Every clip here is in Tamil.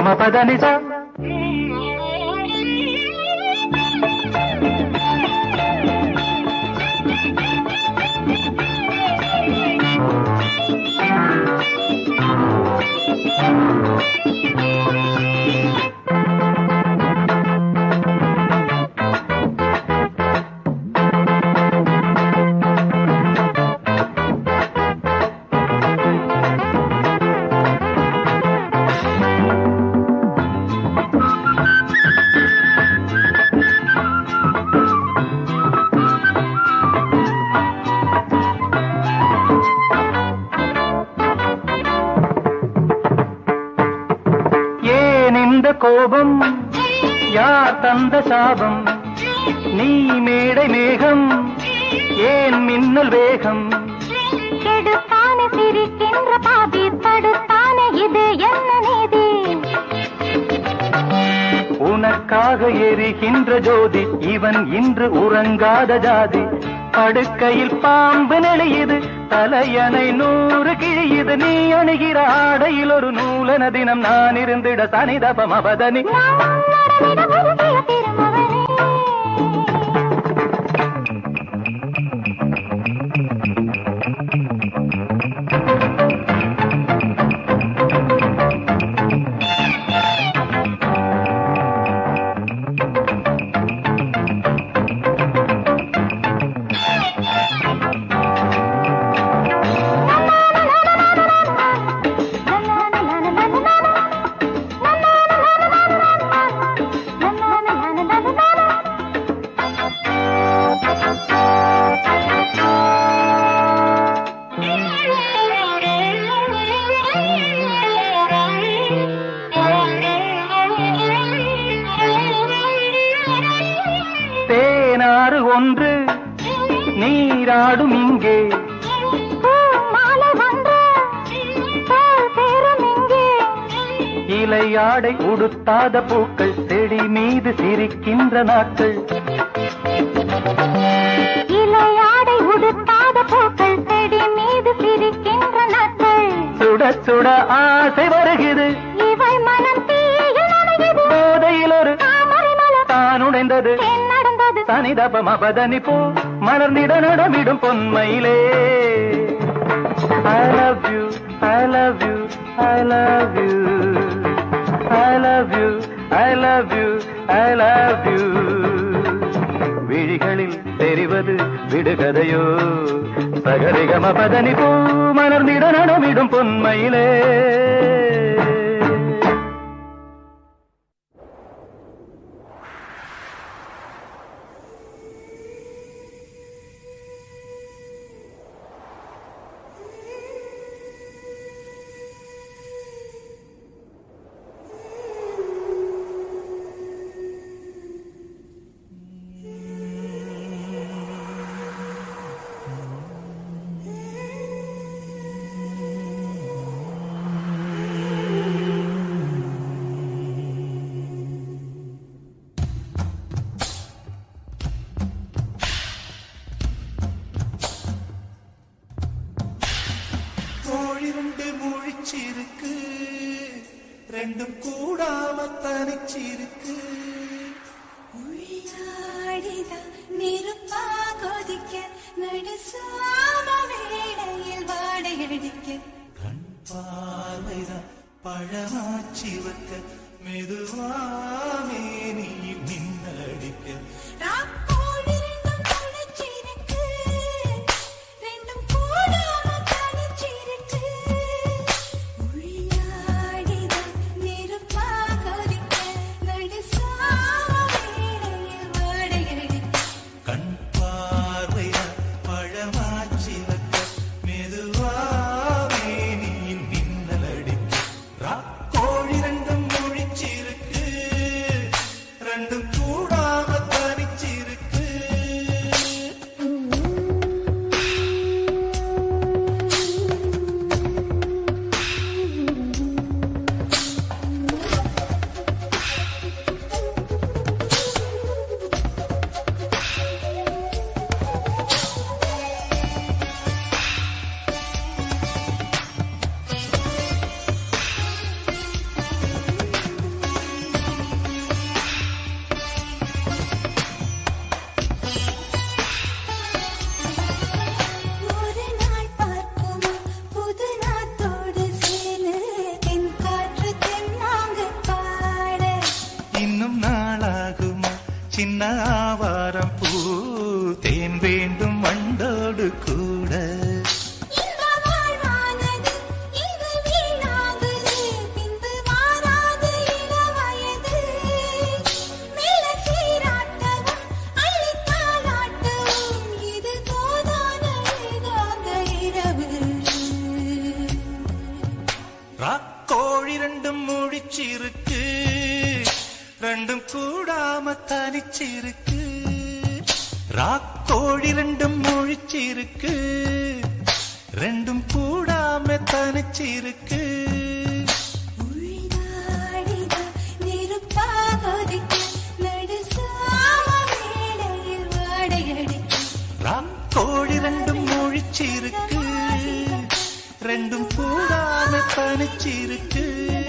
గమ పదని సా ஏன் இந்த கோபம் யார் தந்த சாபம் நீ மேடை மேகம் ஏன் மின்னல் வேகம் கெடுத்தான சிரிக்கின்ற பாதி தடுத்தான இது என்ன நீதி உனக்காக எரிகின்ற ஜோதி இவன் இன்று உறங்காத ஜாதி படுக்கையில் பாம்பு நெளியுது தலையணை நூறு கிழியுது நீ அணுகிற ஆடையில் ஒரு நூலன தினம் நான் இருந்திட சனிதபம் அவதனி நான் நடமிட முருகிய திருமகனே தேனாறு ஒன்று நீராடும் இங்கே மாலை வந்து தோல் சேரும் இங்கே இலையாடை உடுத்தாத பூக்கள் செடி மீது சிரிக்கின்ற நாட்கள் இலையாடை உடுத்தாத பூக்கள் செடி மீது சிரிக்கின்ற நாட்கள் சுட சுட ஆசை வருகிறது இவை மனம் தீயில் நனையுது போதையில் ஒரு தாமரை மலர் தான் உடைந்தது ஏன் நடந்தது சனிதபம் அபதனி போ மலர்ந்திட நடமிடும் பொன்மையிலே I love you, I love you, I love you, I love you, I love you, I love you. விழிகளில் தெரிவது விடுகதையோ சகரிகம பதனி போ மலர்ந்திட நடமிடும் பொன்மையிலே கோழி ரெண்டு முழிச்சிருக்கு ரெண்டும் கூடாம தனிச்சிருக்கு உள்நாடிதான் நெருப்பா கொதிக்க நடுசாம வேளையில் வாடையடிக்க கண் பார்வைதான் பழமாச்சி வைக்க மெதுவாமே நீ மின்னடிக்க ராக்கோடு ரெண்டும் முளைச்சிருக்கு ரெண்டும் கூடாம தனிச்சிருக்கு உள்நாடிதான் நெருப்பா கொதிக்க நடுசாம வேளையில் வாடையடிக்க கண் பார்வைதான் பழமாச்சி வைக்க மெதுவாமே நீ மின்னலடிக்க ராக்கோழி ரெண்டும் முழிச்சிருக்கு ரெண்டும் கூடாம தனிச்சிருக்கு என்ன ஆவாரம் பூ தேன் வேண்டும் வண்டோடு கூட இந்த வாழ்வானது இங்கு வீணாகுது பின்பு மாறாது இளவயது மெல்ல சீராட்டவும் அள்ளித் தாலாட்டவும் இது போதான ஏகாந்த இரவு ராக்கோழி ரெண்டும் முடிச்சிருக்கு ரெண்டும் கூடாம தனிச்சிருக்கு ராக்கோழி ரெண்டும் முழிச்சிருக்கு ரெண்டும் கூடாம தனிச்சிருக்கு உள்நாடிதா நெருப்பாக கொதிக்க நடுசாம வேளையில் வாடையடிக்க ராக்கோழி ரெண்டும் முழிச்சிருக்கு ரெண்டும் கூடாம தனிச்சிருக்கு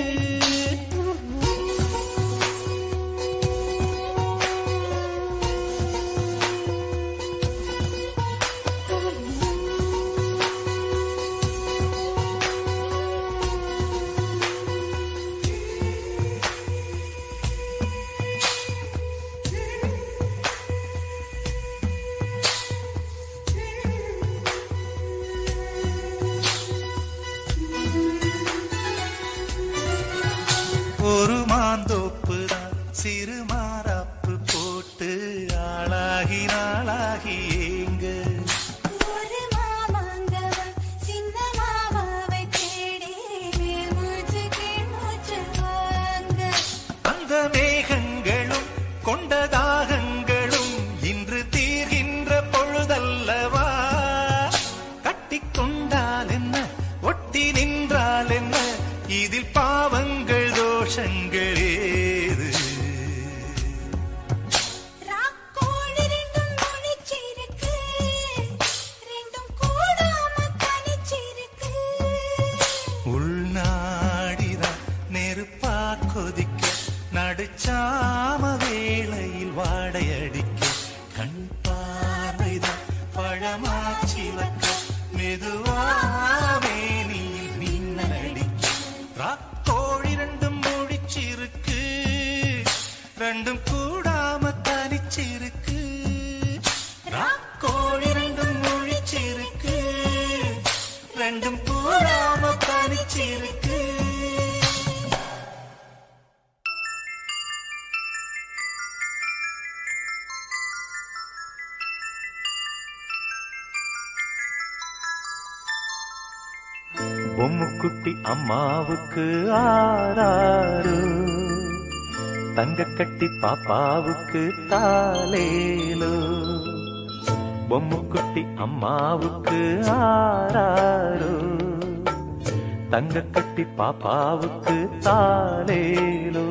ஒரு மாந்தோப்பு தான் சிறு மாறாப்பு போட்டு ஆளாகி நாளாகி ஏங்க ஒரு மாமாங்கவ சின்ன மாமாவை தேடி மேல் மூச்சு கீழ் மூச்சு வாங்க அந்த மேகங்களும் கொண்ட தாகங்களும் இன்று தீர்கின்ற பொழுதல்லவா கட்டிக்கொண்டால் என்ன ஒட்டி நின்றால் என்ன இதில் பாவங்கள் தோஷங்கள் ஏது ராக்கோழி ரெண்டும் முழிச்சிருக்கு ரெண்டும் கூடாம தனிச்சிருக்கு உள்நாடிதான் நெருப்பா கொதிக்க நடுச்சாம வேளையில் வாடையடிக்க கண் பார்வைதான் பழமாச்சி வைக்க மெதுவாவே நீ மின்னல் அடிக்க ராக்கோழி ரெண்டும் முடிச்சிருக்கு ரெண்டும் கூடாம தனிச்சிருக்கு ராக்கோழி ரெண்டும் முழிச்சிருக்கு ரெண்டும் கூடாம தனிச்சிருக்கு பொம்முக்குட்டி அம்மாவுக்கு ஆறாரு தங்க கட்டி பாப்பாவுக்கு தாலேலோ பொம்முக்குட்டி அம்மாவுக்கு ஆறாரு தங்க கட்டி பாப்பாவுக்கு தாலேலோ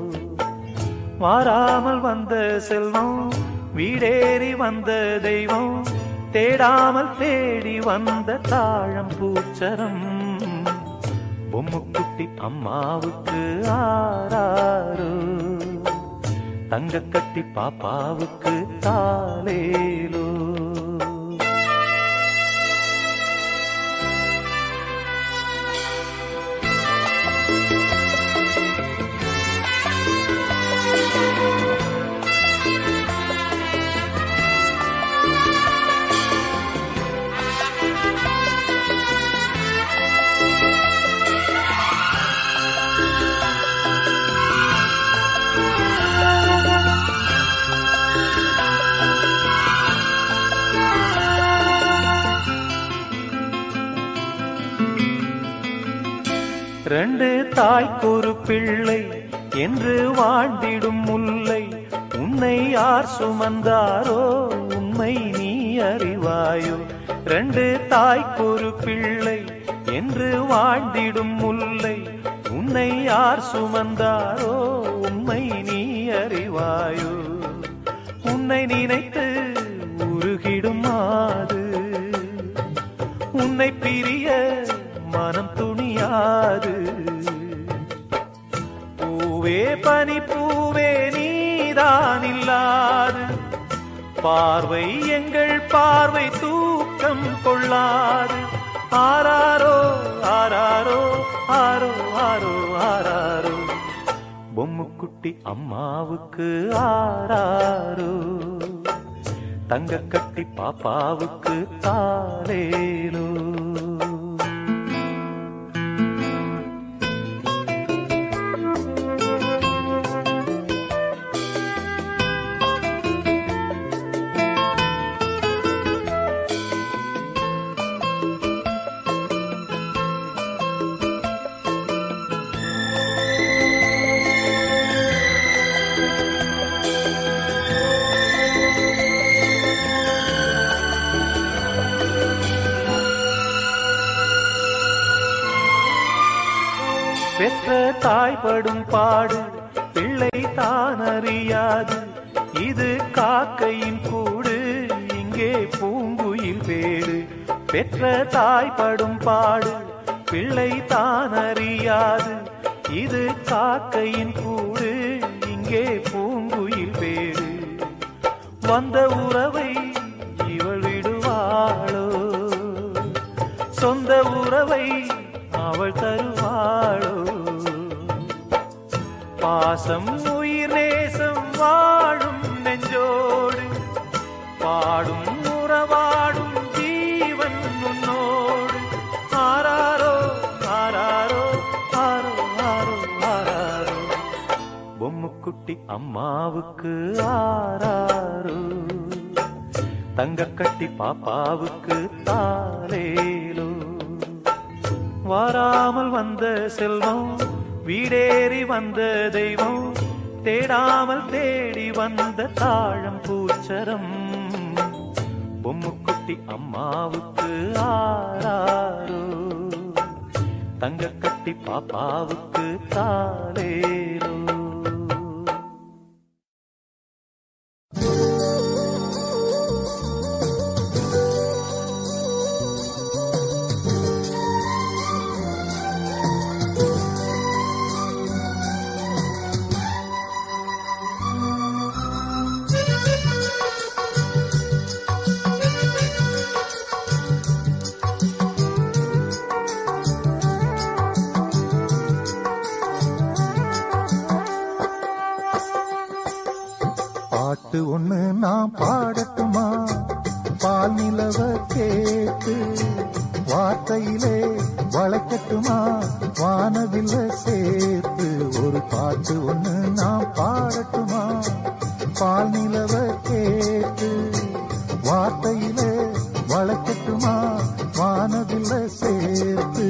மாறாமல் வந்த செல்வம் வீடேறி வந்த தெய்வம் தேடாமல் தேடி வந்த தாழம் பூச்சரம் பொம்முக்குட்டி அம்மாவுக்கு ஆறாரு தங்க கட்டி பாப்பாவுக்கு தாலேலோ ரெண்டு தாய்க்கொரு பிள்ளை என்று வாழ்ந்திடும் முல்லை உன்னை யார் சுமந்தாரோ உண்மை நீ அறிவாயோ ரெண்டு தாய்க்கொரு பிள்ளை என்று வாழ்ந்திடும் முல்லை உன்னை யார் சுமந்தாரோ உண்மை நீ அறிவாயோ உன்னை நினைத்து உருகிடும் மாது உன்னை பிரிய மனம் துணியாது பூவே பனி பூவே நீதான் இல்லாது பார்வை எங்கள் பார்வை தூக்கம் கொள்ளாது ஆராரோ ஆராரோ ஆரோ ஆரோ ஆராரோ பொம்முக்குட்டி அம்மாவுக்கு ஆராரோ தங்க கட்டி பாப்பாவுக்கு தாரேலோ பெற்ற தாய்படும் பாடு பிள்ளை தான் அறியாது இது காக்கையின் கூடு இங்கே பூங்குயில் வேடு பெற்ற தாய்படும் பாடு பிள்ளை தான் அறியாது இது காக்கையின் கூடு இங்கே பூங்குயில் வேடு வந்த உறவை இவள் விடுவாளோ சொந்த உறவை அவள் தருவாளோ பாசம் உயிர் நேசம் வாழும் நெஞ்சோடு பாடும் உறவாடும் ஜீவன் உன்னோடு ஆராரோ ஆராரோ ஆரோ ஆரோ ஆராரோ பொம்முக்குட்டி அம்மாவுக்கு ஆராரோ தங்க கட்டி பாப்பாவுக்கு தாலேலோ வாராமல் வந்த செல்வம் வீடேறி வந்த தெய்வம் தேடாமல் தேடி வந்த தாழம் பூச்சரம் பொம்முக்குட்டி அம்மாவுக்கு ஆராரோ தங்க கட்டி பாப்பாவுக்கு தாலேலோ பாட்டு ஒண்ணு நான் பாடட்டுமா பால் நிலவ கேட்டு வார்த்தையிலே வளைக்கட்டுமா வானவில்ல சேர்த்து ஒரு பாட்டு ஒண்ணு நான் பாடட்டுமா பால் நிலவ கேட்டு வார்த்தையிலே வளைக்கட்டுமா வானவில்ல சேர்த்து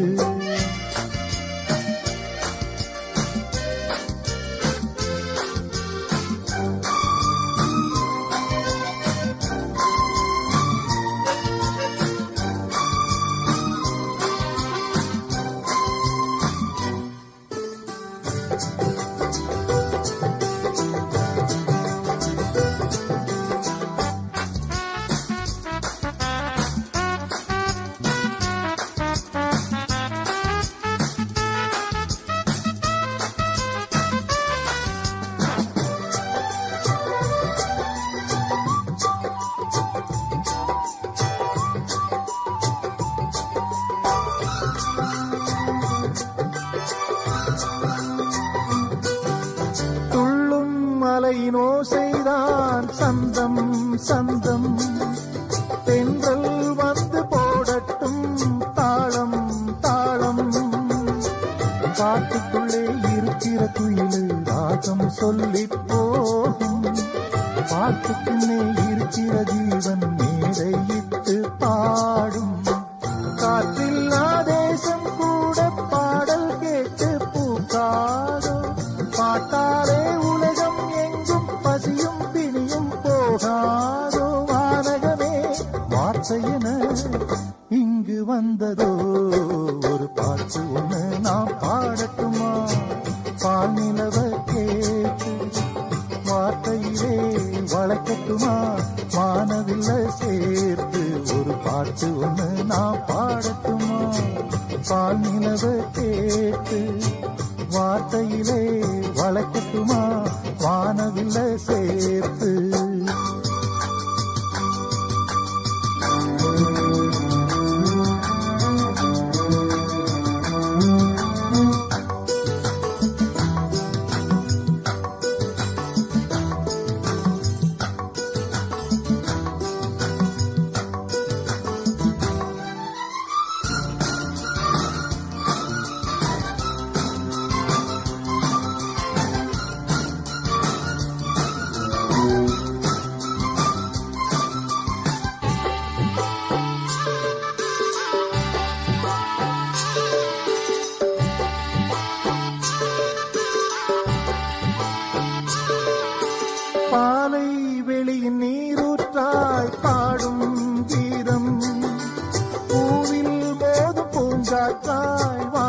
துள்ளும் மலையினோ செய்தான் சந்தம் சந்தம் தென்றல் வந்து போடட்டும் தாளம் தாளம் காட்டுக்குள்ளே இருக்கிற குயிலு ராகம் சொல்லி போகும் பாட்டுக்குள்ளே இருக்கிற ஜீவன் மேடையிட்டு பாடும் காற்றில்லா தேசம் கூட பாடல் கேட்டு பூக்காதோ பாட்டாலே உலகம் எங்கும் பசியும் பிணியும் போகாதோ வானகமே வார்த்தை என இங்கு வந்ததோ ஒரு பாட்டு ஒண்ணு நான் பாடட்டுமா பால் நிலவ கேட்டு வார்த்தையிலே வளர்க்கட்டுமா வானவில்ல சேர்த்து ஒரு பாட்டு ஒண்ணு நான் பாடட்டுமா பால் நிலவ கேட்டு வார்த்தையிலே வளர்க்கட்டுமா வானவில்ல சேர்த்து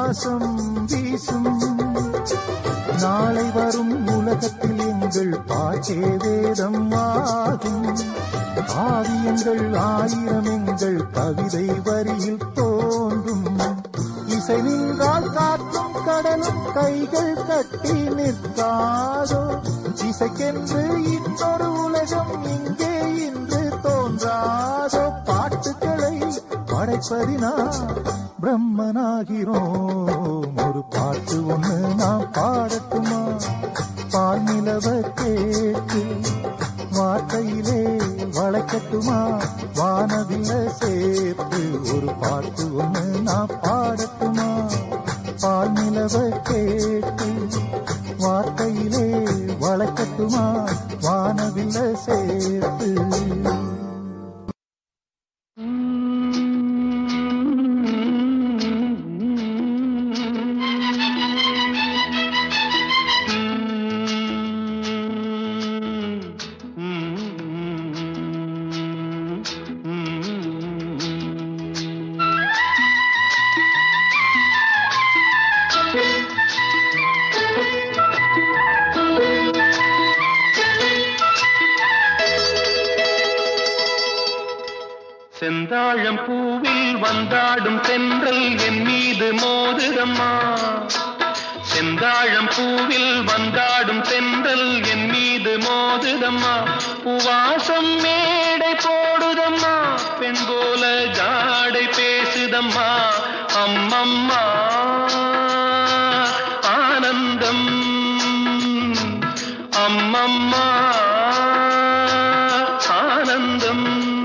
வாசம் வீசும் நாளை வரும் உலகத்தில் எங்கள் பாட்டே வேதம் ஆகும் ஆவியங்கள் ஆயிரம் எங்கள் கவிதை வரியில் தோன்றும் இசை நின்றால் காற்றும் கடலும் கைகள் கட்டி நிற்காதோ இசைக்கென்று இன்னொரு உலகம் இங்கே இன்று தோன்றாதோ பாட்டுக்களை படைப்பதினா பிரம்மனாகிறோம் ஒரு பாட்டு ஒண்ணு நாம் பாடட்டுமா பால் நிலவ கேட்டு வார்த்தையிலே வளைக்கட்டுமா வானவில்ல சேர்த்து ஒரு பாட்டு ஒண்ணு நான் பாடட்டுமா பால் நிலவ கேட்டு வார்த்தையிலே வளைக்கட்டுமா வானவில்ல சேர்த்து செந்தாழம் பூவில் வந்தாடும் தென்றல் என் மீது மோதுதம்மா செந்தாழம் பூவில் வந்தாடும் தென்றல் என் மீது மோதுதம்மா பூவாசம் மேடை போடுதம்மா பெண் போல ஜாடை பேசுதம்மா அம்மம்மா ஆனந்தம் அம்மம்மா ஆனந்தம்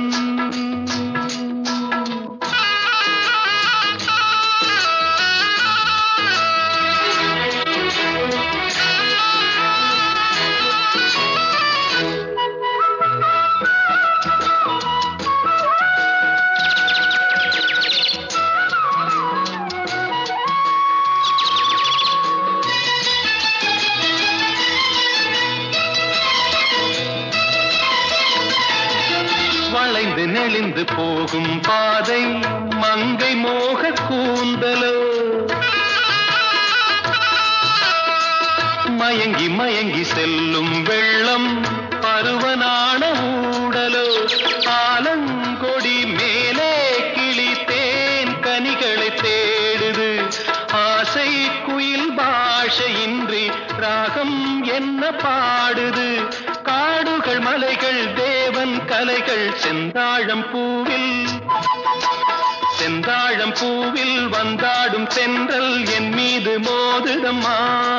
வளைந்து நெளிந்து போகும் பாதை மங்கை மோக கூந்தலோ மயங்கி மயங்கி செல்லும் வெள்ளம் பருவனான ஊடலோ ஆலங்கொடி மேலே கிளி தேன் கனிகளை தேடுது ஆசை குயில் பாஷையின்றி ராகம் என்ன பாடுது காடுகள் மலைகள் தேவன் கலைகள் செந்தாழம் பூவில் செந்தாழம் பூவில் வந்தாடும் தென்றல் என் மீது மோதுதம்மா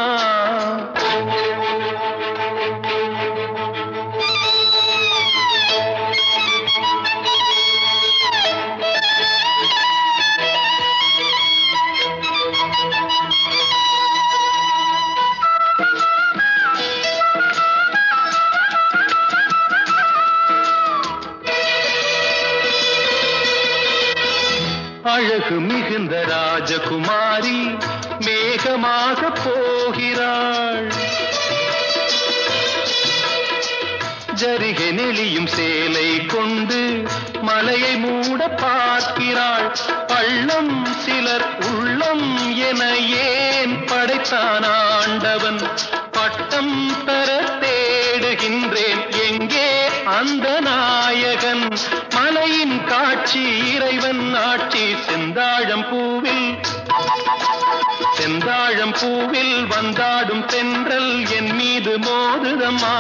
அழகு மிகுந்த ராஜகுமாரி மேகமாக போகிறாள் ஜரிகை நெளியும் சேலை கொண்டு மலையை மூட பார்க்கிறாள் பள்ளம் சிலர் உள்ளம் என ஏன் படைத்தான் ஆண்டவன் பட்டம் தர தேடுகின்றேன் எங்கே அந்த நாயகன் மலையின் காட்சி இறைவன் ஆட்சி செந்தாழம் பூவில் செந்தாழம் பூவில் வந்தாடும் தென்றல் என் மீது மோதுதம்மா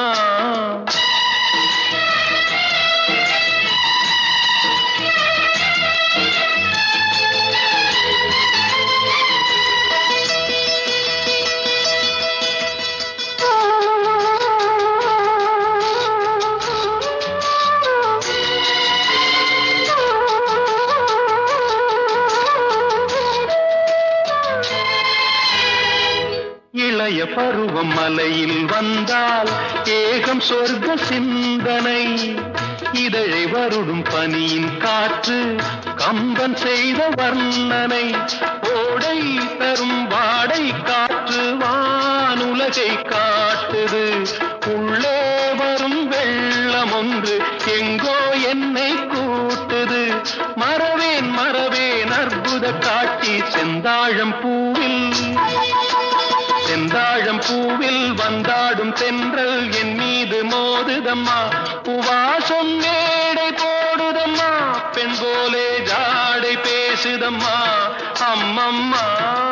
இளைய பருவம் மலையில் வந்தால் ஏகம் சொர்க்க சிந்தனை இதழை வருடும் பனியின் காற்று கம்பன் செய்த வர்ணனை ஓடை தரும் வாடை காற்று வானுலகை காட்டுது உள்ளே வரும் வெள்ளம் ஒன்று எங்கோ என்னை கூட்டுது மறவேன் மறவேன் அற்புத காட்சி செந்தாழ் செந்தாழம் பூவில் செந்தாழம் பூவில் வந்தாடும் தென்றல் என் மீது மோதுதம்மா பூவாசம் மேடை போடுதம்மா பெண் போலே ஜாடை பேசுதம்மா அம்மம்மா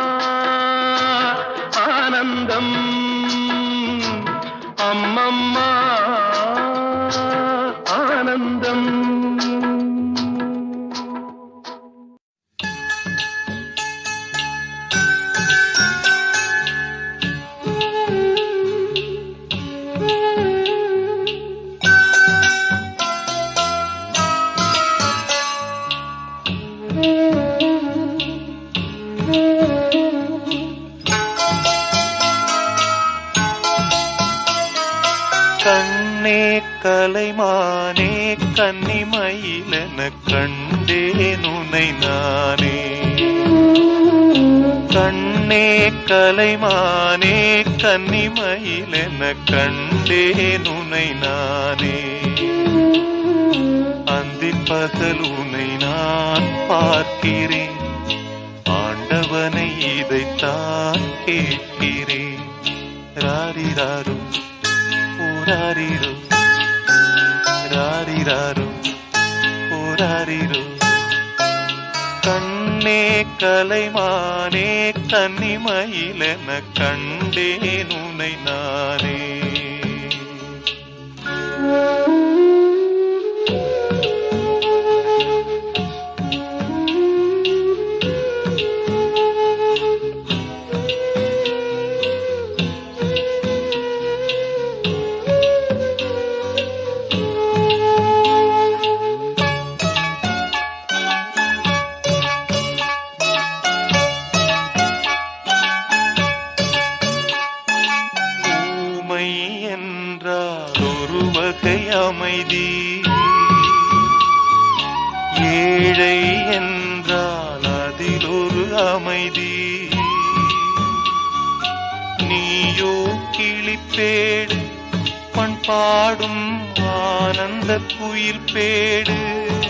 ஆனந்தம் அம்மம்மா ஆனந்தம் கண்ணே கலைமானே கன்னிமயிலென கண்டேன் உனை நானே கண்ணே கலைமானே கன்னிமயிலென கண்டேன் உனை நானே அந்தின் பகல் உனை நான் பார்க்கிறேன் ஆண்டவனை இதைத்தான் கேட்கிறேன் ராரிராரும் ஊராரிரோ ராரிராரோ ஊராரிரோ கண்ணே கலைமானே கன்னிமயிலென கண்டேன் உனை நானே ஊமை என்றால் ஒரு வகை அமைதி ஏழை என்றால் அதில் ஒரு அமைதி நீயோ கிளிப்பேடு பண்பாடும் ஆனந்த குயில் பேடு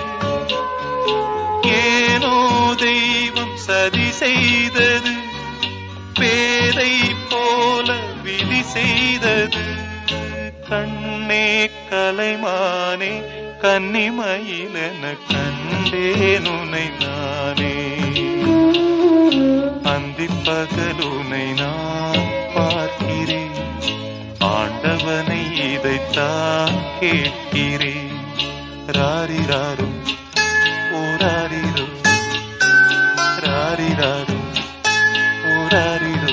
ஏனோ தெய்வம் சதி செய்தது பேதை போல விதி செய்தது கண்ணே கலைமானே கன்னிமயிலென கண்டேன் உனை நானே அந்திப் பகலுனை நான் பார்க்கிறேன் ஆண்டவனை இதைத்தான் கேட்கிறேன் ராரிராரும் ஓராரிரோ ராரிராரும் ஓராரிரோ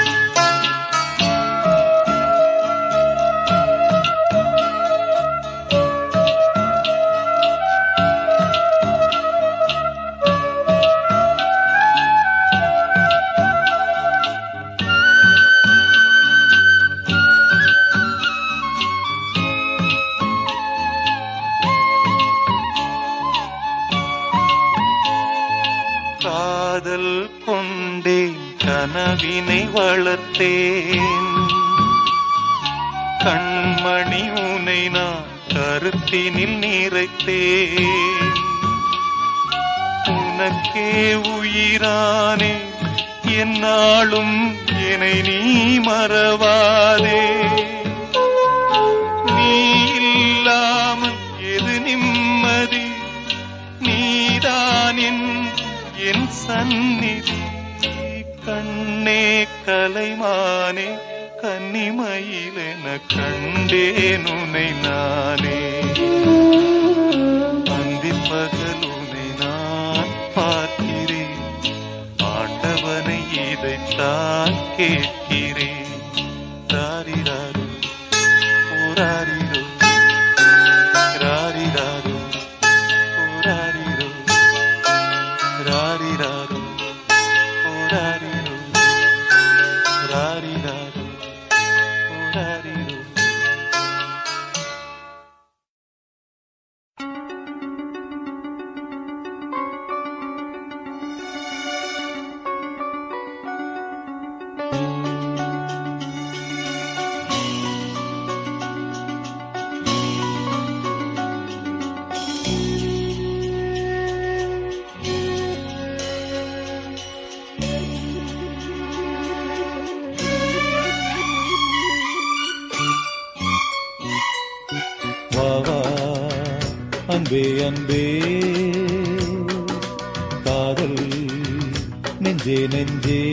காதல் கொண்டேன் கனவினை வளர்த்தேன் கண்மணி உனை நான் கருத்தினில் நிறைத்தேன் உனக்கே உயிரானே என்னாலும் என்னை நீ மறவாதே நீ இல்லாமல் எது நிம்மதி நீதான் என் என் சந்நிதி கண்ணே கலைமானே கன்னிமயிலென கண்டேன் உனை நானே அந்திப் பகல் உனை நான் பார்க்கிறேன் ஆண்டவனை இதைத்தான் கேட்கிறேன் ராரிராரு ஊராரிரோ ராரிராரு ஊராரிரோ ராரிராரு ஊராரிரோ ராரிராரு ஊராரிரோ அன்பே அன்பே காதல் நெஞ்சே நெஞ்சே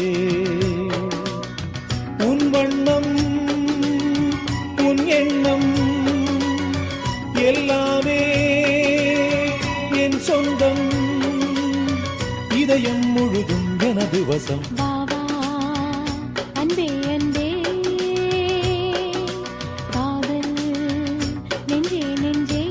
உன் வண்ணம் உன் எண்ணம் எல்லாமே என் சொந்தம் இதயம் முழுதும் எனது வசம் பாபா அன்பே அன்பே காதல் நெஞ்சே நெஞ்சே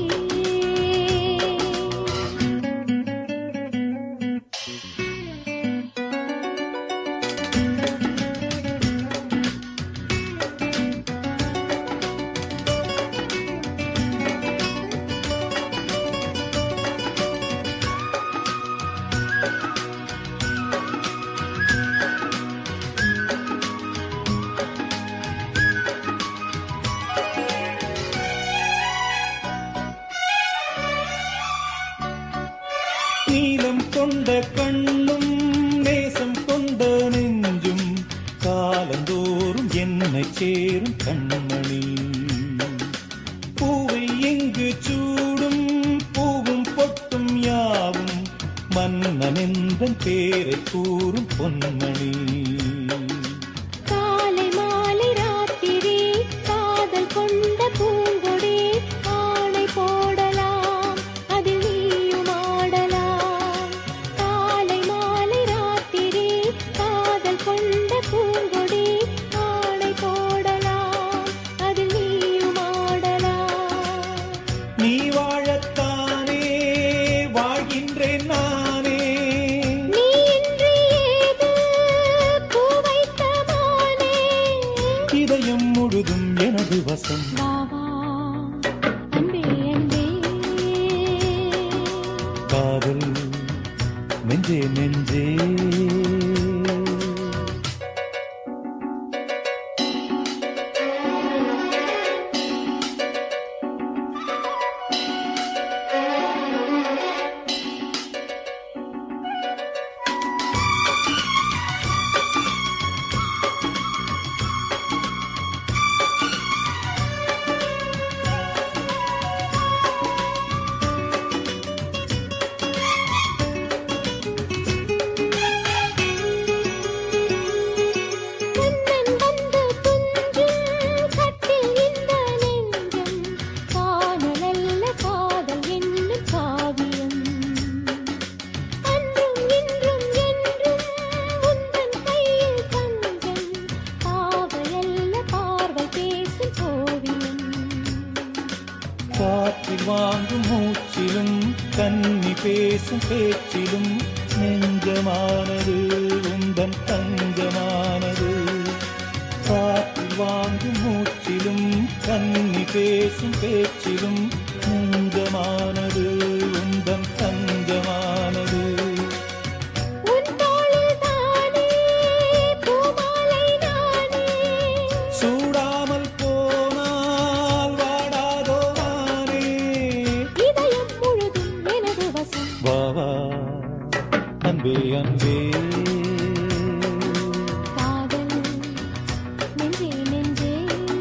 நீலம் கொண்ட கண்ணும் நேசம் கொண்ட நெஞ்சும் காலந்தோறும் என்னை சேரும் கண்மணி பூவை எங்கு சூடும் பூவும் பொட்டும் யாவும் மன்னனெந்தன் பேரை கூறும் பொன்மணி காலை மாலை ராத்திரி காதல் கொண்ட பூங்கொடி ஆணை போடலாம் அதில் நீயும் ஆடலாம் காலை மாலை ராத்திரி காதல் கொண்ட பூங்கொடி ஆணை போடலாம் அதில் நீயும் ஆடலாம் நீ வாழத்தானே வாழ்கின்றேன் நானே நீ இன்றி ஏது பூ வைத்த மானே இதயம் முழுதும் எனது வசம் பாவா அன்பே அன்பே காதல் நெஞ்சே நெஞ்சே கண்ணன் வந்து துஞ்சும் கட்டில் இந்த நெஞ்சம் காணலல்ல காதல் என்னும் காவியம் அன்றும் இன்றும் என்றும் உந்தன் கையில் தஞ்சம் பாவையல்ல பார்வை பேசும் ஓவியம் காற்றில் வாங்கும் மூச்சிலும் கன்னி பேசும் பேச்சிலும் நெஞ்சமானது உந்தன் தஞ்சமானது காற்றில் வாங்கும் மூச்சிலும் கன்னி பேசும் பேச்சிலும் நெஞ்சமானது உந்தன் தஞ்சமானது உன் தோளில் தானே பூமாலை நானே சூடாமல் போனால் வாடாதோ மானே இதயம் முழுதும் எனது வசம் வா வா அன்பே அன்பே காதல் நெஞ்சே நெஞ்சே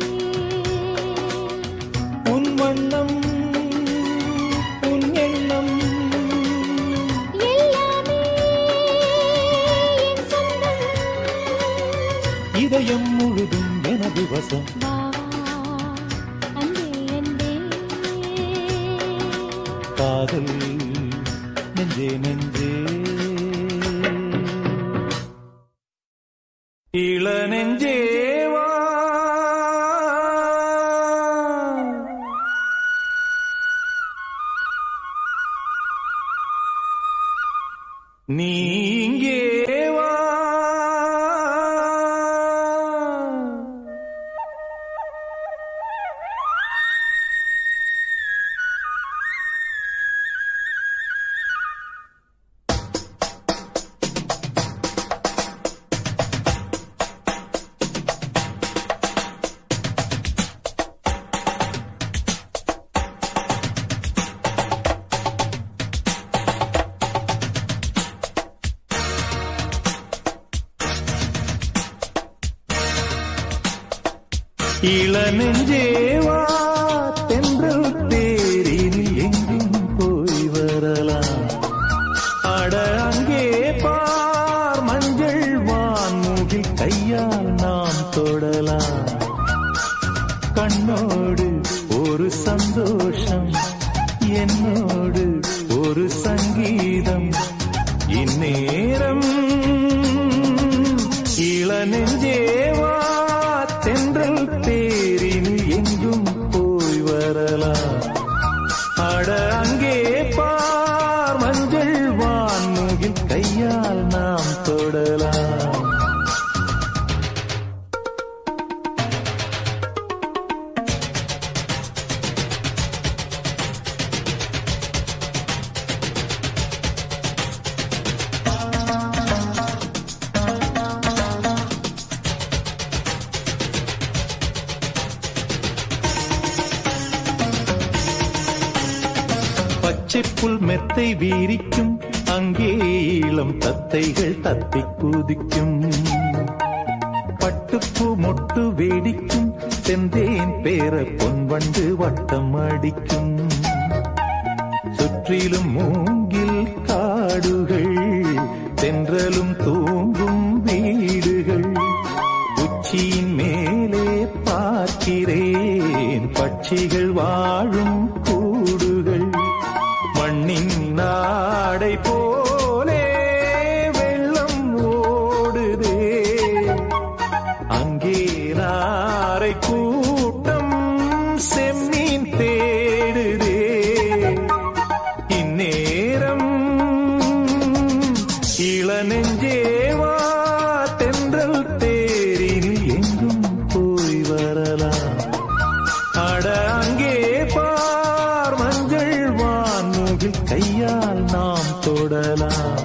உன் வண்ணம் உன் எண்ணம் எல்லாமே என் சொந்தம் இதயம் முழுதும் எனது வசம் பாவா அன்பே அன்பே காதல் நெஞ்சே நெஞ்சே இள நெஞ்சேவா நீ இங்கே வா இள நெஞ்சேவா தென்றல் தேரில் எங்கும் கையால் நாம் தொடலாம் கண்ணோடு ஒரு சந்தோஷம் என்னோடு ஒரு சங்கீதம் இந்நேரம் இளநெஞ்சேவா தென்றல் தேரில் எங்கும் போய் வரலாம் அட அங்கே பார் மஞ்சள் வான்முகில் கையால் நாம் தொடலாம் பச்சை புல் மெத்தை வீரிக்கும் அங்கே இளம் தத்தைகள் தத்தி குதிக்கும் பட்டுப்பூ மொட்டு வேடிக்கும் செந்தேன் பேர பொன்வண்டு வட்டம் அடிக்கும் சுற்றிலும் மூங்கில் காடுகள் தென்றலும் தூங்கும் வீடுகள் உச்சியின் மேலே பார்க்கிறேன் பட்சிகள் வாழும் கூடுகள் மண்ணின் நாடை போலே வெள்ளம் ஓடுதே அங்கே நாரை கூட்டம் செம்மீன் தேடுதே இந்நேரம் இளநெஞ்சேவா தென்றல் தேரில் எங்கும் போய் வரலாம் அட அங்கே பார் மஞ்சள் வான்முகில் கையால் நாம் தொடலாம்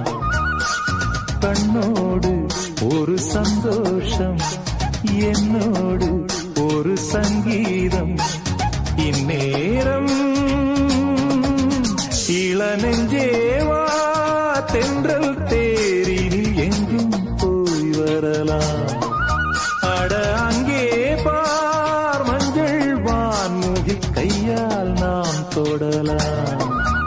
கண்ணோடு ஒரு சந்தோஷம் என்னோடு ஒரு சங்கீதம் இந்நேரம் இளநெஞ்சேவா தென்றல் தேரில் எங்கும் போய் வரலாம் அட அங்கே பார் மஞ்சள் வான்முகில் கையால் நாம் தொடலாம்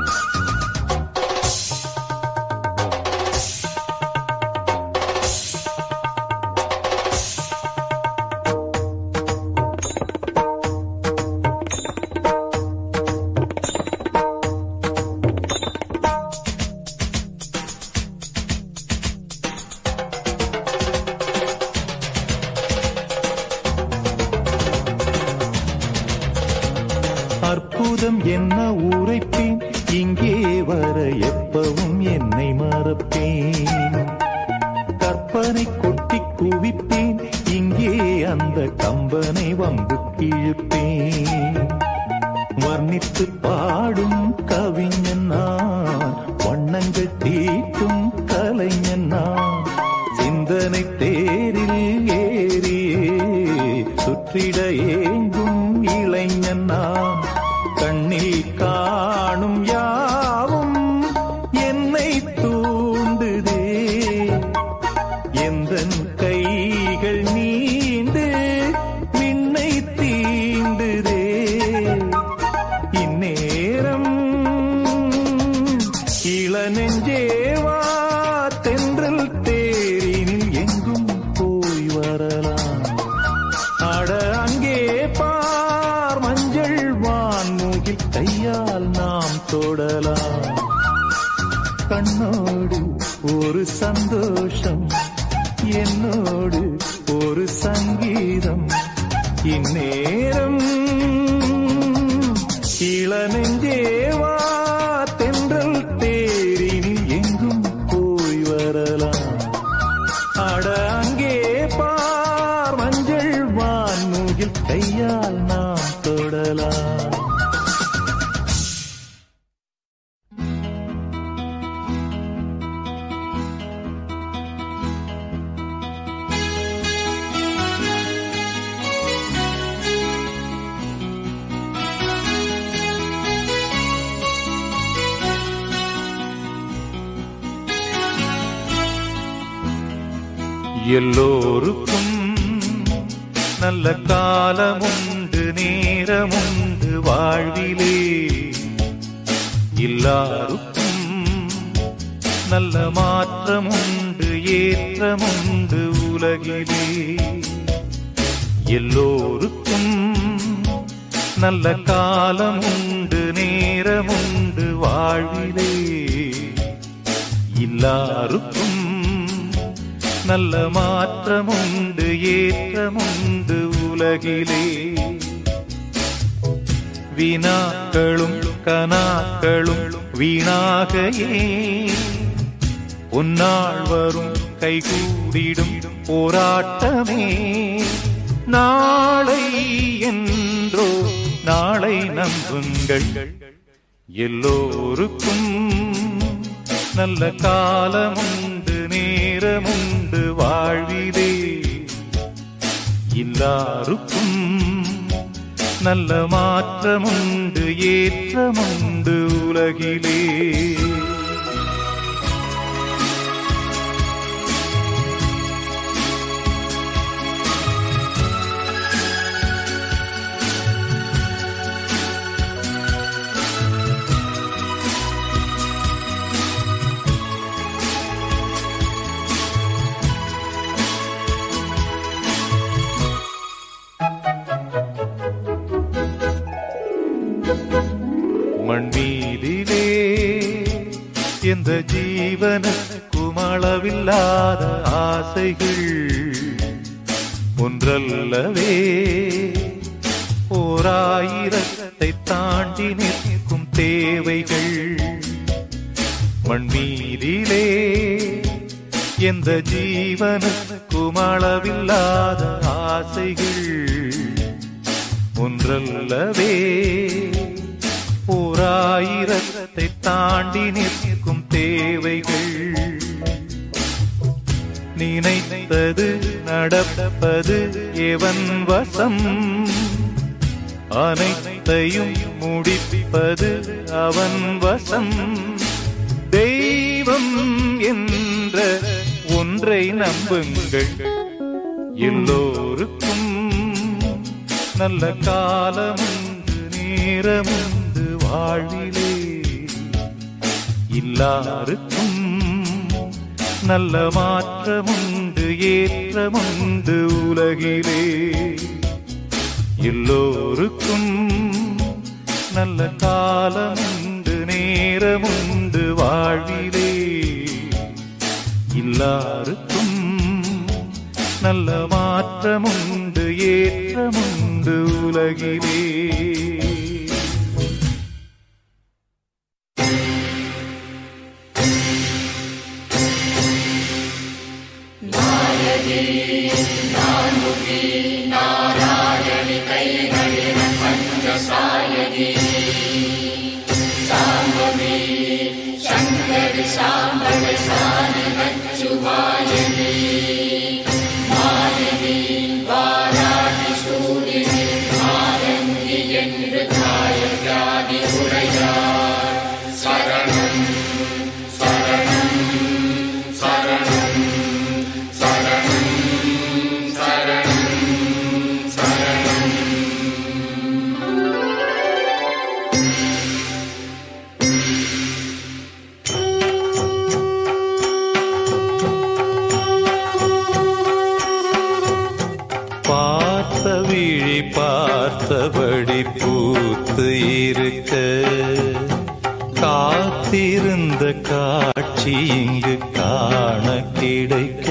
அற்புதம் என்ன உரைப்பேன் இங்கே வர எப்பவும் என்னை மறப்பேன் கற்பனை கொட்டி குவிப்பேன் இங்கே அந்த கம்பனை வம்பு கிழிப்பேன் வர்ணித்து பாடும் கவிஞன் நான் வண்ணங்கள் தீட்டும் கலைஞன் நான் சிந்தனை தேரில் ஏறியே சுற்றிட ஏங்கும் இளைஞன் நான் கண்ணில் காணும் யாவும் என்னை தூண்டுதே எந்தன் கைகள் நீண்டு விண்ணை தீண்டுதே இந்நேரம் இளநெஞ்சேவா தென்றல் தேரினில் எங்கும் போய் வரலாம் அட அங்கே பார் மஞ்சள் வான்முகில் கையால் நாம் தொடலாம் கண்ணோடு ஒரு சந்தோஷம் என்னோடு ஒரு சங்கீதம் இந்நேரம் இளநெஞ்சேவா தென்றல் தேரினில் எங்கும் போய் வரலாம் அட அங்கே பார் மஞ்சள் வான்முகில் கையால் நாம் தொடலாம் எல்லோருக்கும் நல்ல காலமுண்டு நேரமுண்டு வாழ்விலே எல்லாருக்கும் நல்ல மாற்றமுண்டு ஏற்றமுண்டு உலகிலே எல்லோருக்கும் நல்ல காலம் உண்டு நேரம் உண்டு வாழ்விலே எல்லாருக்கும் நல்ல மாற்றம் உண்டு ஏற்றம் உண்டு உலகிலே வினாக்களும் கனாக்களும் வீணாகையே உன்னாள் வரும் கைகூடிடும் போராட்டமே நாளை என்றோ நாளை நம்புங்கள் எல்லோருக்கும் நல்ல காலமுண்டு நேரமுண்டு வாழ்விலே எல்லாருக்கும் நல்ல மாற்றமுண்டு ஏற்றமுண்டு உலகிலே மண்மீதிலே எந்த ஜீவனுக்கும் அளவில்லாத ஆசைகள் ஒன்றல்லவே ஓராயிரத்தை தாண்டி நிற்கும் தேவைகள் மண்மீதிலே எந்த ஜீவனுக்கும் அளவில்லாத ஆசைகள் ஒன்றல்லவே ஓராயிரத்தை தாண்டி நிற்கும் தேவைகள் நினைத்தது நடப்பது எவன் வசம் அனைத்தையும் முடிப்பது அவன் வசம் தெய்வம் என்ற ஒன்றை நம்புங்கள் எல்லோருக்கும் நல்ல காலமுண்டு நேரமுண்டு வாழ்விலே எல்லாருக்கும் நல்ல மாற்றமுண்டு ஏற்றமுண்டு உலகிலே எல்லோருக்கும் நல்ல காலமுண்டு நேரமுண்டு வாழ்விலே எல்லாருக்கும் நல்ல மாற்றமுண்டு ஏற்றமுண்டு உலகிலே பார்த்த விழி பார்த்தபடி பூத்து இருக்க காத்திருந்த காட்சி இங்கு காண கிடைக்க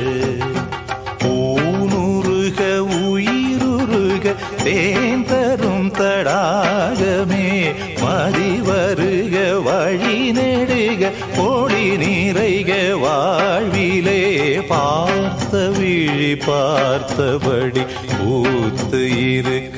ஊனுருக உயிருருக தேன் தரும் தடாகமே மதி வருக வழி நெடுக கோடி நிறைக வாழ்விலே பார்த்த விழி பார்த்தபடி பூத்து இருக்க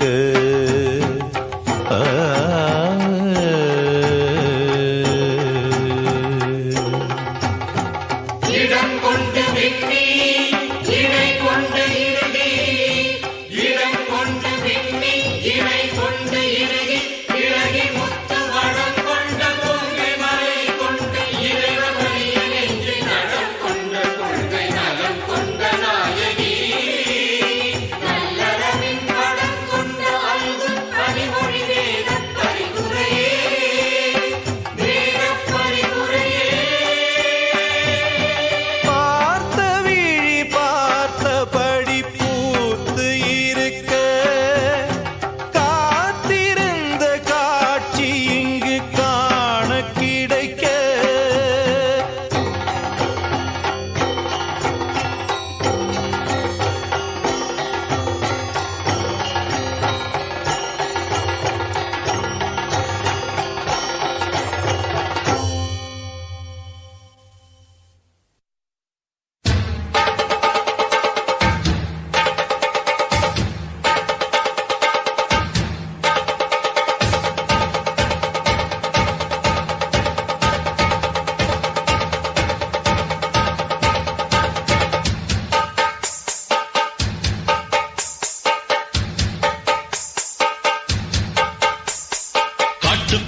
ஆ இடம் கொண்டு விண்ணி இணை கொண்டு இறுதி இடம் கொண்டு விண்ணி இணை கொண்டு இறுதி இறகி முத்து வடம் கொண்ட கொங்கை மலை கொண்டு இறைவழிய நெஞ்சு நடம் கொண்ட கொள்கை நலம் கொண்ட நாயகி நல்லறவின் படம் கொண்ட அல்கு பணிமொழி வேத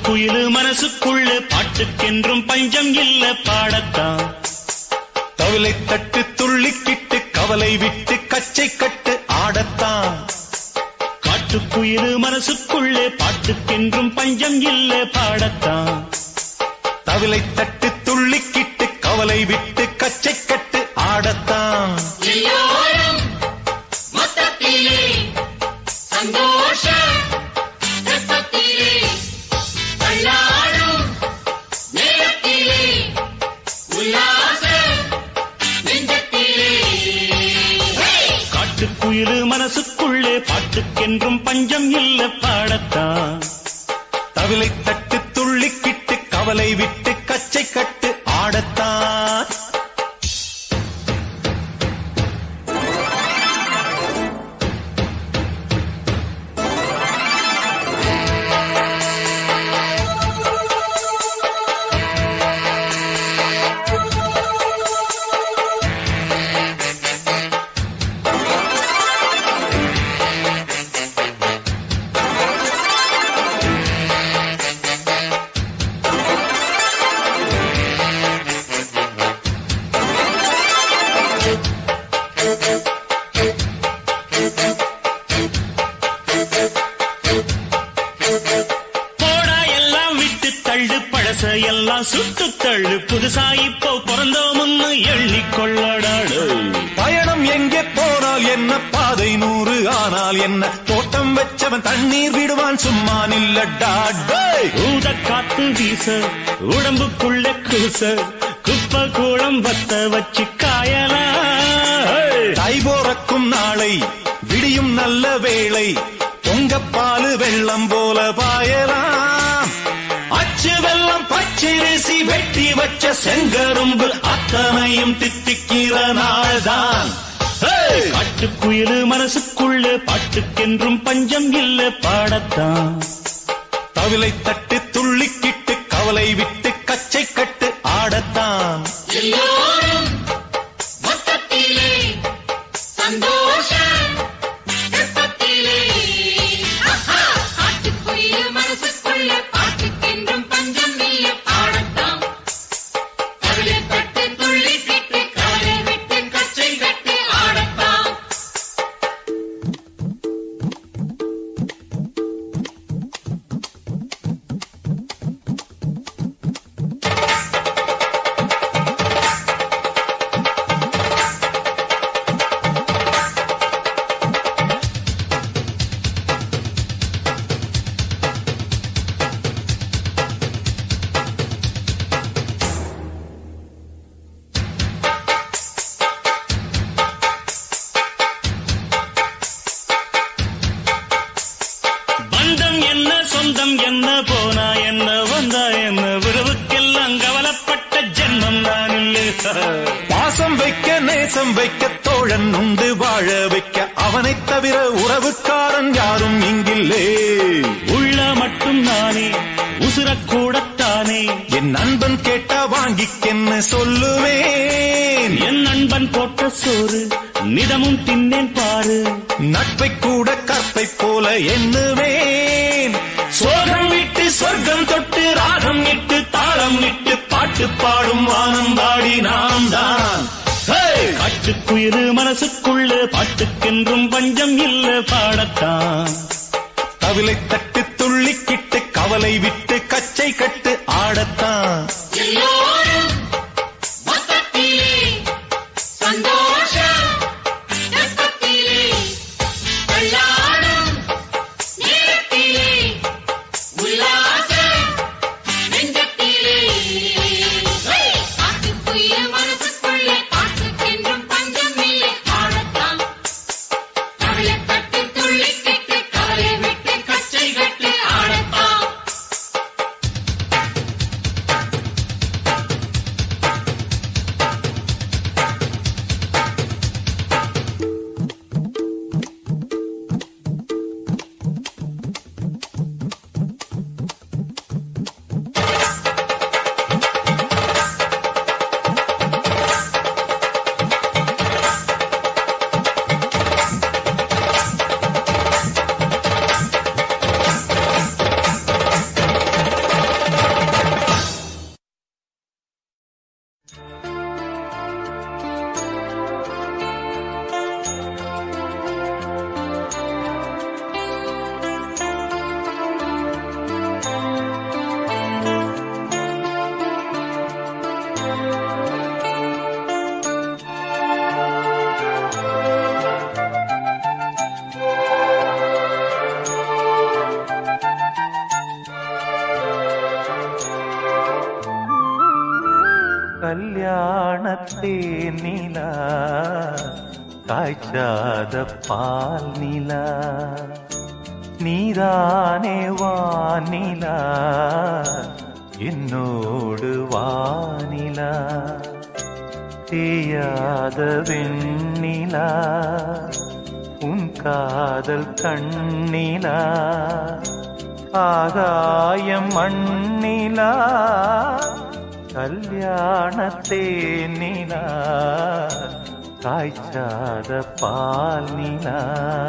காட்டுக்குயிலு மனசுக்குள்ள பாட்டுக்கென்றும் பஞ்சம் இல்ல பாடத்தான் தவிலை தட்டு துள்ளிக்கிட்டு கவலை விட்டு கச்சை கட்டு ஆடத்தான் காட்டுக்குயிலு மனசுக்குள்ளே பாட்டுக்கென்றும் பஞ்சம் இல்ல பாடத்தான் தவிலை தட்டு துள்ளிக்கிட்டு கவலை விட்டு கச்சை கட்டு ஆடத்தான் எல்லோரும் மொத்தத்திலே சந்தோஷ வெப்பத்திலே தள்ளாடும் நேரத்திலே உல்லாச நெஞ்சத்திலே காட்டுக்குயிலு மனசுக்குள்ளே பாட்டுக்கென்றும் பஞ்சம் இல்ல பாடத்தான் தவிலை தட்டு துள்ளிக்கிட்டு கவலை விட்டு கச்சை கட்டு ஆடத்தான் போடா எல்லாம் விட்டு தள்ளு பழச எல்லாம் சுட்டு தள்ளு புதுசா இப்போ பிறந்தோம்னு எண்ணிக்கொள்ளடாடு பயணம் எங்கே போனால் என்ன பாதை நூறு ஆனால் என்ன தோட்டம் வச்சவன் தண்ணீர் விடுவான் சும்மா நில்லடா டேய். ஊத காத்து வீச உடம்புக்குள்ள கூச குப்பை கூளம் வத்த வச்சு காயலாம் தை போறக்கும் நாளை விடியும் நல்ல வேளை பொங்கப்பாலு வெள்ளம் போல பாயலாம் அச்சு வெள்ளம் பச்சரிசி வெட்டி வச்ச செங்கரும்பு அத்தனையும் தித்திக்கிற நாள்தான் ஹேய்! காட்டுக்குயிலு மனசுக்குள்ள பாட்டுக்கென்றும் பஞ்சம் இல்ல பாடத்தான் தவிலை தட்டு துள்ளிக்கிட்டு கவலை விட்டு கச்சை கட்டு ஆடத்தான் எல்லோரும் மொத்தத்திலே சந்தோஷ வெப்பத்திலே ஆஹா! காட்டுக்குயில் மனசுக்குள்ள பாட்டுக்கென்றும் பஞ்சம் இல்ல பாடத்தான் கவலை பட்டு துள்ளி கிட்டு கவலை விட்டு கச்சை கட்டு ஆடத்தான் பந்தம் என்ன சொந்தம் என்ன போனா என்ன வந்தா என்ன உறவுக்கெல்லாம் கவலைப்பட்ட ஜென்மம் நான் இல்லை பாசம் வைக்க நேசம் வைக்க தோழன் உண்டு வாழ வைக்க அவனைத் தவிர உறவுக்காரன் யாரும் இங்கில்லே உள்ள மட்டும் நானே உசுரக்கூடத்தானே என் நண்பன் கேட்டா வாங்கிக்கென்னு சொல்லுவேன் என் நண்பன் போட்ட சோறு நிதமும் தின்னேன் பாரு நட்பை கூட கற்பை போல எண்ணுவேன் சோகம் விட்டு சொர்க்கம் தொட்டு ராகம் இட்டு தாளம் இட்டு பாட்டு பாடும் வானம் பாடி நாம் தான் காட்டுக்குயிரு மனசுக்குள்ள பாட்டுக்கென்றும் பஞ்சம் இல்ல பாடத்தான் தவிலை தட்டு துள்ளிக்கிட்டு கவலை விட்டு கச்சை கட்டு ஆடத்தான் எல்லோரும் மொத்தத்திலே சந்தோஷ வெப்பத்திலே தள்ளாடும் நேரத்திலே உல்லாச நெஞ்சத்திலே காட்டுக்குயில் மனசுக்குள்ளே பாட்டுக்கென்றும் பஞ்சம் இல்லை ஆடத்தான் கவலை தட்டு துள்ளி கிட்டு கவலை விட்டு கச்சை கட்டு ஆடத்தான் கல்யாணத்தேன் நிலா காய்ச்சாத பால் நிலா நீதானே வானிலா என்னோடு வானிலா தேயாத வெண்ணிலா உன் காதல் கண்ணிலா ஆகாயம் மண்ணிலா கல்யாணத்தேனிலா காய்ச்சாத பால் நிலா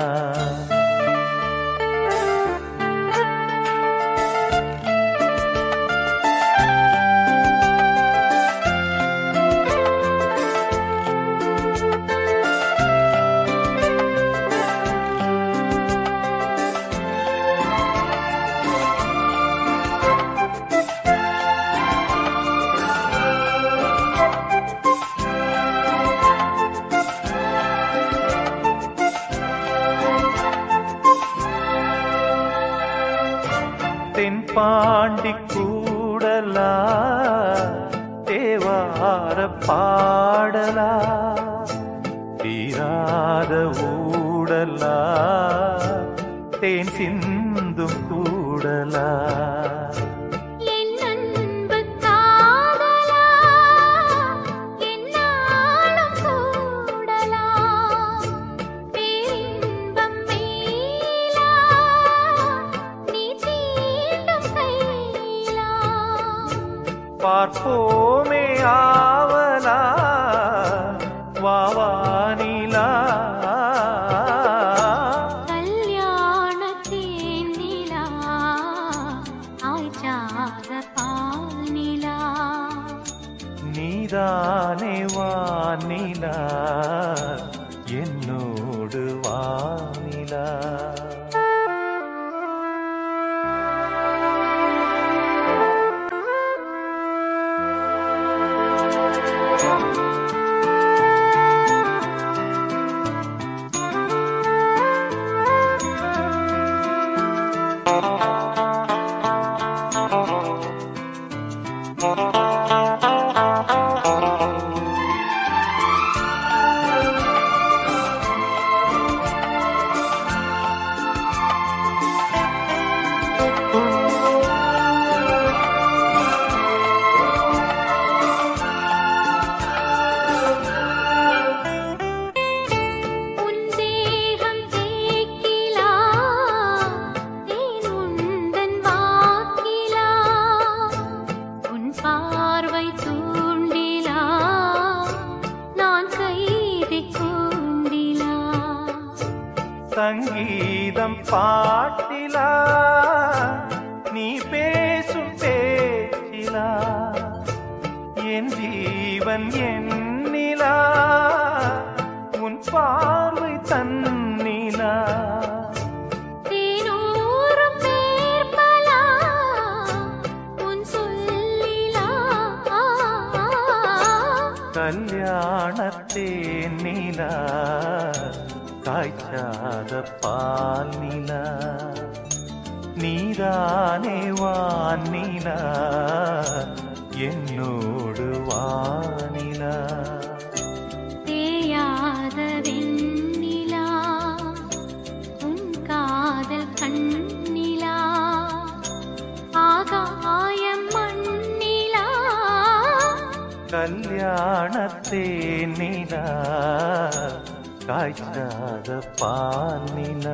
தென்பாண்டி கூடலா தேவார பாடலா தீராத ஊடலா தேன் சிந்தும் கூடலா என் அன்பு காதலா என்னாலும் கூடலா பேரின்பம் மேலா நீ தீண்டும் கையிலா பார்ப்போமே ஆவலா வாவானிலா கல்யாணத்தேன் நிலா ஆய்ச்சாத பால் நிலா நீதானே வானிலா என்னோடு வானிலா உன் தேகம் தேக்கிலா தேன் உந்தன் வாக்கிலா உன் பார்வை தூண்டிலா நான் கைதி கூண்டிலா சங்கீதம் பாட்டிலா நீ பேசும் பேச்சிலா என் ஜீவன் என்னிலா உன் பார்வை தன்னிலா தேனூரும் பேர்பலா உன் சொல்லிலா கல்யாணத்தேன் நிலா காய்ச்சாத பால் நிலா நீதானே வானிலா என்னோடு வானிலா தேயாத வெண்ணிலா உன் காதல் கண்ணிலா ஆகாயம் மண்ணிலா கல்யாணத்தேன் நிலா காய்ச்சாத பால் நிலா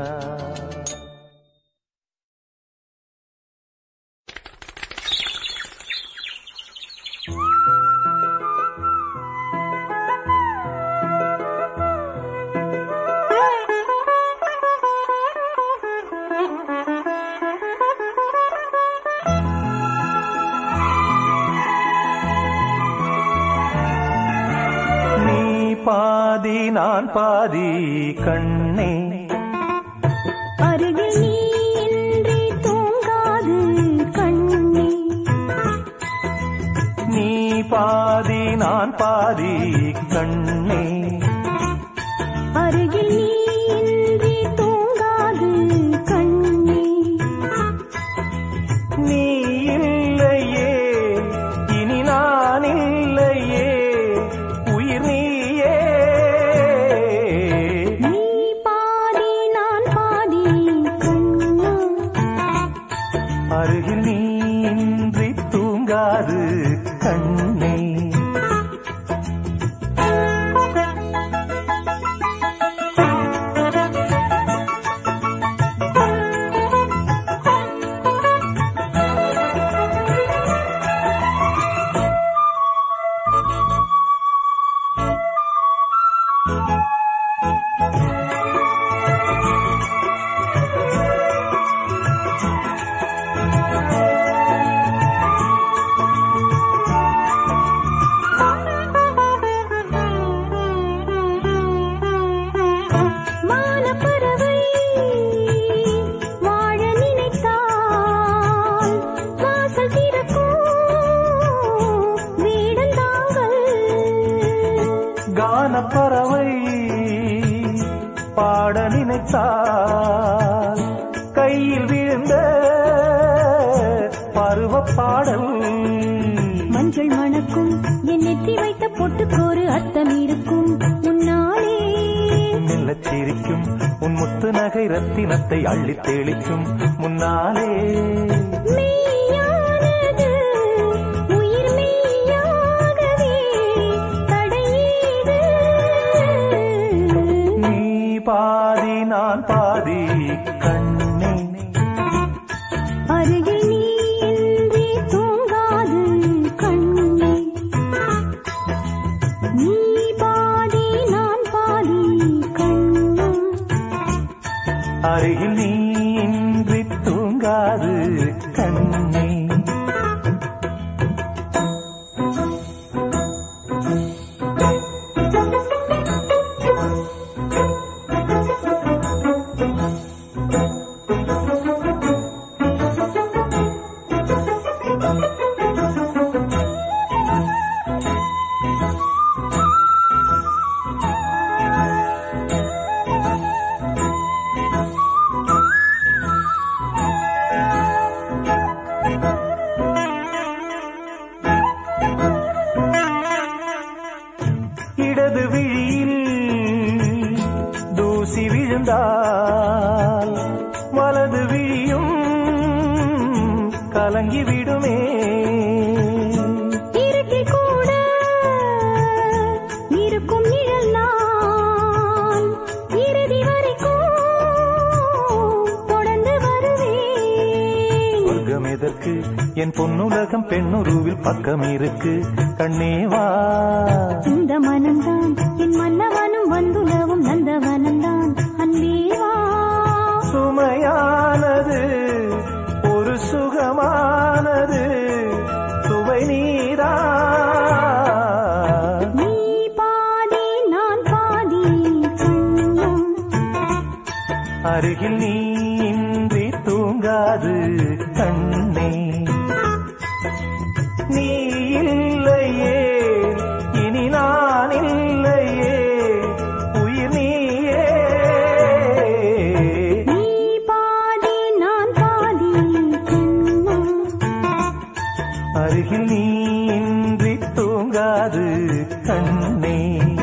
நீ பாதி நான் பாதி கண்ணே அருகில் நீ இன்றி தூங்காது கண்ணே நீ பாதி நான் பாதி கண்ணே அருகில் நீ இன்றி தூங்காது கண்ணே நீ இல்லையே இனி நான் இல்லையே பாட நினைத்தால் கையில் விழுந்த பருவ பாடல் மஞ்சள் மணக்கும் என் நெற்றி வைத்த பொட்டுக்கோரு அர்த்தம் இருக்கும் முன்னாலே மெல்லச் சிரிக்கும் உன் முத்து நகை ரத்தினத்தை அள்ளித் தெளிக்கும் முன்னாலே மெய்யானது உயிர் மெய்யாகவே தடையீது நீ பாதி நான் பாதி கண்ணே அருகில் நீ இன்றி தூங்காது கண்ணே நீ பாதி நான் பாதி கண்ணே அருகில் நீ இன்றி தூங்காது கண்ணே இடது விழியில் தூசி விழுந்தால் வலது விழியும் கலங்கி விடுமே இருட்டில் கூட இருக்கும் நிழல் நான் இறுதி வரைக்கும் தொடர்ந்து வருவேன் சொர்க்கம் எதற்கு என் பொன்னுலகம் பெண்ணுருவில் பக்கம் இருக்கு கண்ணேவா இந்த மனம்தான் என் மன்னவனும் வந்துலவும் நந்தவனம்தான் அன்பேவா சுமையானது ஒரு சுகமானது சுவை நீதான் நீ பாதி நான் பாதி கண்ணம் அருகில் நீ இன்றி தூங்காது கண்ணே நீ இல்லையே இனி நான் இல்லையே உயிர் நீயே நீ பாதி நான் பாதி கண்ணம் அருகில் நீ இன்றி தூங்காது கண்ணே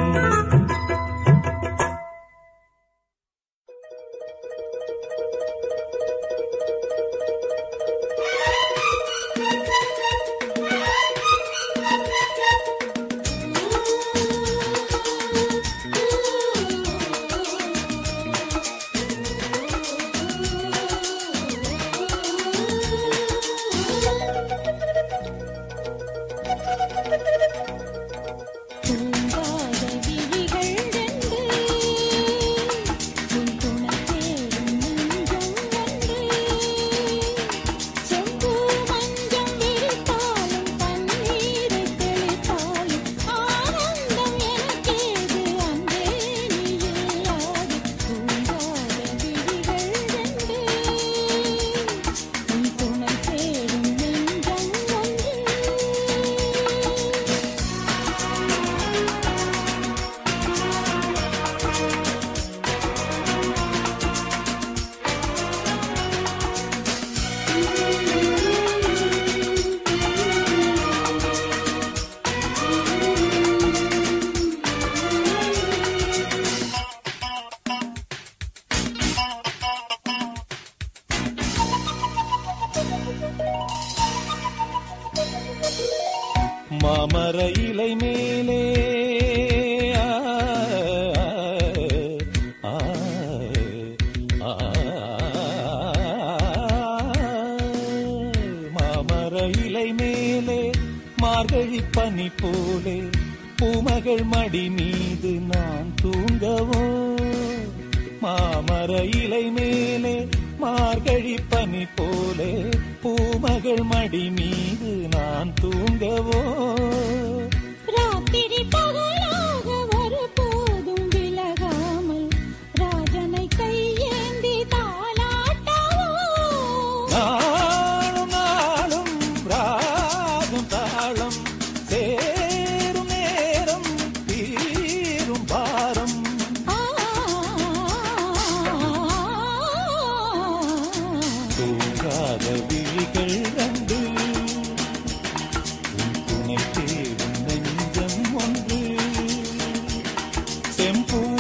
தூங்காத விழிகள் ரெண்டு உன் துணை தேடும் நெஞ்சம் ஒன்று செம்பு மஞ்சம் விரித்தாலும் பன்னீரை தெளித்தாலும் ஆனந்தம் எனக்கேது அன்பே நீ இல்லாது தூங்காத விழிகள் ரெண்டு உன் துணை தேடும் நெஞ்சம் ஒன்று மாமர இலை மேலே ஆ, ஆ, ஆ, மாமர இலை மேலே மார்கழி பனி போலே பூமகள் மடி மீது நான் தூங்கவோ மாமர இலை மேலே மார்கழி பனி போலே பூமகள் மடி மீது நான் தூங்கவோ ராத்திரி பகலாக ஒருபோதும் விலகாமல் ராஜனை கையேந்தி தாளாட்டவோ நாளும் நாளும் ராகம் தாளம் சேரும் நேரம் தீரும் பாரம் ஆ, செம்பூ